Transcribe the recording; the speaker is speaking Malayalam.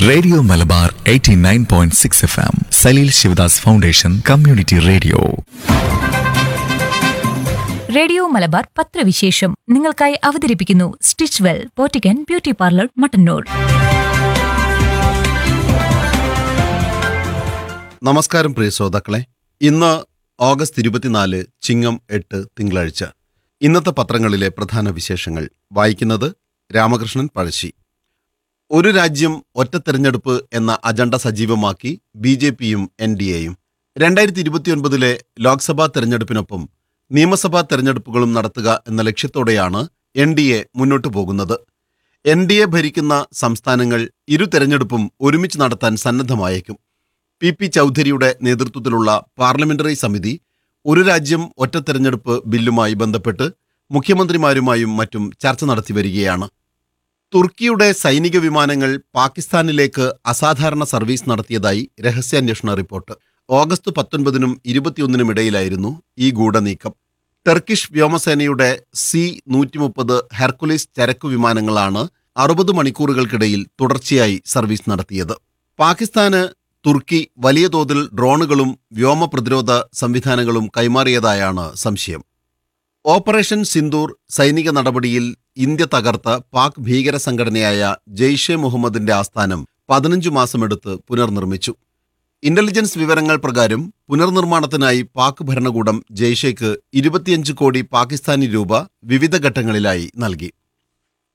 radio Malabar 89.6 F M Saleel Shivadas foundation community radio radio Malabar പത്രവിശേഷം നിങ്ങൾക്കായി അവതരിപ്പിക്കുന്നു സ്റ്റിച്ച് വെൽ പോറ്റിക്കൻ ബ്യൂട്ടി പാർലർ മട്ടന്നൂർ നമസ്കാരം പ്രിയ ശ്രോതാക്കളെ ഇന്ന് ഓഗസ്റ്റ് ഇരുപത്തിനാല് ചിങ്ങം എട്ട് തിങ്കളാഴ്ച ഇന്നത്തെ പത്രങ്ങളിലെ പ്രധാന വിശേഷങ്ങൾ വായിക്കുന്നത് രാമകൃഷ്ണൻ പഴശ്ശി ഒരു രാജ്യം ഒറ്റ തെരഞ്ഞെടുപ്പ് എന്ന അജണ്ട സജീവമാക്കി ബി ജെ പിയും എൻ ഡി എയും രണ്ടായിരത്തി ഇരുപത്തിയൊൻപതിലെ ലോക്സഭാ തെരഞ്ഞെടുപ്പിനൊപ്പം നിയമസഭാ തെരഞ്ഞെടുപ്പുകളും നടത്തുക എന്ന ലക്ഷ്യത്തോടെയാണ് എൻ ഡി എ മുന്നോട്ടു പോകുന്നത് എൻ ഡി എ ഭരിക്കുന്ന സംസ്ഥാനങ്ങൾ ഇരു തെരഞ്ഞെടുപ്പും ഒരുമിച്ച് നടത്താൻ സന്നദ്ധമായേക്കും പി പി ചൗധരിയുടെ നേതൃത്വത്തിലുള്ള പാർലമെന്ററി സമിതി ഒരു രാജ്യം ഒറ്റ തെരഞ്ഞെടുപ്പ് ബില്ലുമായി ബന്ധപ്പെട്ട് മുഖ്യമന്ത്രിമാരുമായും മറ്റും ചർച്ച നടത്തി വരികയാണ് തുർക്കിയുടെ സൈനിക വിമാനങ്ങൾ പാകിസ്ഥാനിലേക്ക് അസാധാരണ സർവീസ് നടത്തിയതായി രഹസ്യാന്വേഷണ റിപ്പോർട്ട് ഓഗസ്റ്റ് പത്തൊൻപതിനും ഇരുപത്തിയൊന്നിനും ഇടയിലായിരുന്നു ഈ ഗൂഢനീക്കം ടർക്കിഷ് വ്യോമസേനയുടെ സി നൂറ്റി മുപ്പത് ഹെർക്കുലിസ് ചരക്കു വിമാനങ്ങളാണ് അറുപത് മണിക്കൂറുകൾക്കിടയിൽ തുടർച്ചയായി സർവീസ് നടത്തിയത് പാകിസ്ഥാന് തുർക്കി വലിയ തോതിൽ ഡ്രോണുകളും വ്യോമ പ്രതിരോധ സംവിധാനങ്ങളും കൈമാറിയതായാണ് സംശയം ഓപ്പറേഷൻ സിന്ദൂർ സൈനിക നടപടിയിൽ ഇന്ത്യ തകർത്ത പാക് ഭീകര സംഘടനയായ ജെയ്ഷെ മുഹമ്മദിന്റെ ആസ്ഥാനം പതിനഞ്ചു മാസമെടുത്ത് പുനർനിർമ്മിച്ചു ഇന്റലിജൻസ് വിവരങ്ങൾ പ്രകാരം പുനർനിർമ്മാണത്തിനായി പാക് ഭരണകൂടം ജെയ്ഷെക്ക് ഇരുപത്തിയഞ്ച് കോടി പാകിസ്ഥാനി രൂപ വിവിധ ഘട്ടങ്ങളിലായി നൽകി